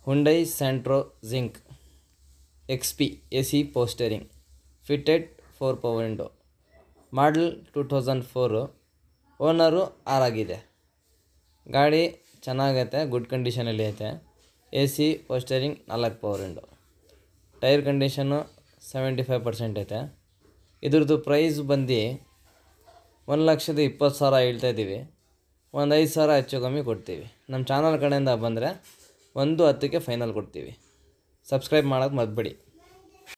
Hyundai Santro Xing X P A C power steering fitted four power window model two thousand four owner ಆರಾಗಿದೆ ಗಾಡಿ ಚೆನ್ನಾಗೈತೆ good ಕಂಡೀಷನಲ್ಲಿ ಐತೆ A C power steering ನಾಲ್ಕು power window tyre condition seventy five percent ಐತೆ ಇದ್ರದ್ದು price ಬಂದು ಒಂದು ಲಕ್ಷದ ಇಪ್ಪತ್ತು ಸಾವಿರ ಹೇಳ್ತಾ ಇದ್ದೀವಿ ಒಂದು ಐದು ಸಾವಿರ ಹೆಚ್ಚು ಕಮ್ಮಿ ಕೊಡ್ತೀವಿ ನಮ್ಮ ಚಾನಲ್ ಕಡೆಯಿಂದ ಬಂದರೆ ಒಂದು ಹತ್ತಕ್ಕೆ ಫೈನಲ್ ಕೊಡ್ತೀವಿ ಸಬ್ಸ್ಕ್ರೈಬ್ ಮಾಡೋದು ಮರ್ತ್ಬೇಡಿ